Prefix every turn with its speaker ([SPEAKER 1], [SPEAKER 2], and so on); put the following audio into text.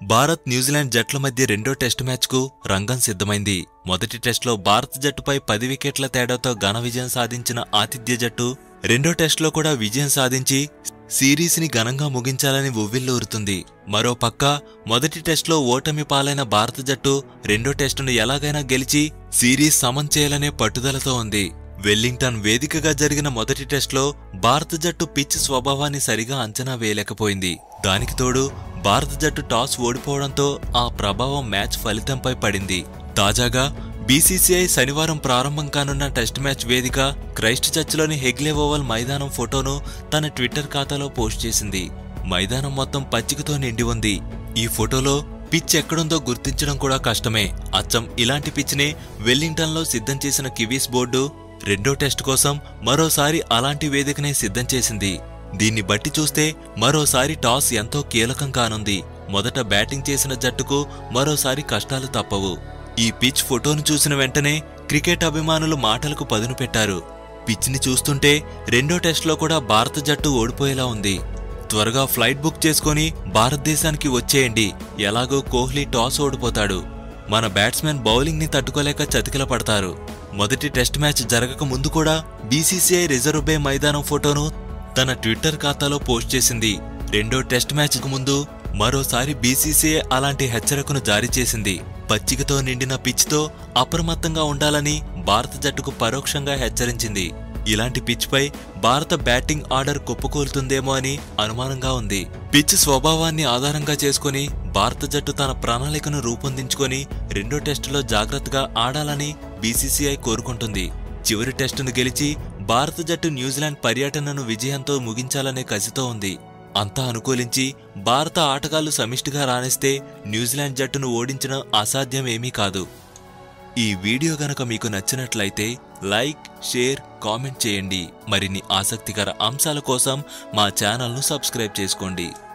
[SPEAKER 1] Bharat New Zealand జట్ల మధ్య రెండో టెస్టు మ్యాచ్కు రంగం సిద్ధమైంది మొదటి టెస్టులో భారత్ జట్టుపై పది వికెట్ల తేడాతో ఘన విజయం సాధించిన ఆతిథ్య జట్టు రెండో టెస్టులో కూడా విజయం సాధించి సిరీస్ని ఘనంగా ముగించాలని ఉవ్విల్లూరుతుంది మరోపక్క మొదటి టెస్టులో ఓటమి పాలైన భారత జట్టు రెండో టెస్టును ఎలాగైనా గెలిచి సిరీస్ సమం చేయాలనే పట్టుదలతో ఉంది వెల్లింగ్టన్ వేదికగా జరిగిన మొదటి టెస్టులో భారత జట్టు పిచ్ స్వభావాన్ని సరిగా అంచనా వేయలేకపోయింది దానికి తోడు భారత జట్టు టాస్ ఓడిపోవడంతో ఆ ప్రభావం మ్యాచ్ ఫలితంపై పడింది తాజాగా బీసీసీఐ శనివారం ప్రారంభం కానున్న టెస్ట్ మ్యాచ్ వేదిక క్రైస్ట్ చర్చ్లోని హెగ్లే ఓవల్ మైదానం ఫోటోను తన ట్విట్టర్ ఖాతాలో పోస్ట్ చేసింది మైదానం మొత్తం పచ్చికతో నిండి ఉంది ఈ ఫోటోలో పిచ్ ఎక్కడుందో గుర్తించడం కూడా కష్టమే అచ్చం ఇలాంటి పిచ్నే వెల్లింగ్టన్లో సిద్ధం చేసిన కివీస్ బోర్డు రెండో టెస్ట్ కోసం మరోసారి అలాంటి వేదికనే సిద్ధం చేసింది దీన్ని బట్టి చూస్తే మరోసారి టాస్ ఎంతో కీలకం కానుంది మొదట బ్యాటింగ్ చేసిన జట్టుకు మరోసారి కష్టాలు తప్పవు ఈ పిచ్ ఫోటోను చూసిన వెంటనే క్రికెట్ అభిమానులు మాటలకు పదును పెట్టారు పిచ్ని చూస్తుంటే రెండో టెస్ట్లో కూడా భారత జట్టు ఓడిపోయేలా ఉంది త్వరగా ఫ్లైట్ బుక్ చేసుకొని భారతదేశానికి వచ్చేయండి ఎలాగో కోహ్లీ టాస్ ఓడిపోతాడు మన బ్యాట్స్మెన్ బౌలింగ్ ని తట్టుకోలేక చతికిల పడతారు మొదటి టెస్ట్ మ్యాచ్ జరగక ముందు కూడా బీసీసీఐ రిజర్వ్ బే మైదానం ఫోటోను తన ట్విట్టర్ ఖాతాలో పోస్ట్ చేసింది రెండో టెస్ట్ మ్యాచ్ కు ముందు మరోసారి బీసీసీఐ అలాంటి హెచ్చరికను జారీ చేసింది పచ్చికతో నిండిన పిచ్తో అప్రమత్తంగా ఉండాలని భారత జట్టుకు పరోక్షంగా హెచ్చరించింది ఇలాంటి పిచ్పై భారత బ్యాటింగ్ ఆర్డర్ కుప్పకూలుతుందేమో అని అనుమానంగా ఉంది పిచ్ స్వభావాన్ని ఆధారంగా చేసుకుని భారత జట్టు తన ప్రణాళికను రూపొందించుకొని రెండో టెస్టులో జాగ్రత్తగా ఆడాలని బీసీసీఐ కోరుకుంటుంది చివరి టెస్టును గెలిచి భారత జట్టు న్యూజిలాండ్ పర్యటనను విజయంతో ముగించాలనే కసితో ఉంది అంతా అనుకూలించి భారత ఆటగాళ్లు సమిష్టిగా రాణిస్తే న్యూజిలాండ్ జట్టును ఓడించడం అసాధ్యమేమీ కాదు ఈ వీడియో గనక మీకు నచ్చినట్లయితే లైక్ షేర్ కామెంట్ చేయండి మరిన్ని ఆసక్తికర అంశాల కోసం మా ఛానల్ను సబ్స్క్రైబ్ చేసుకోండి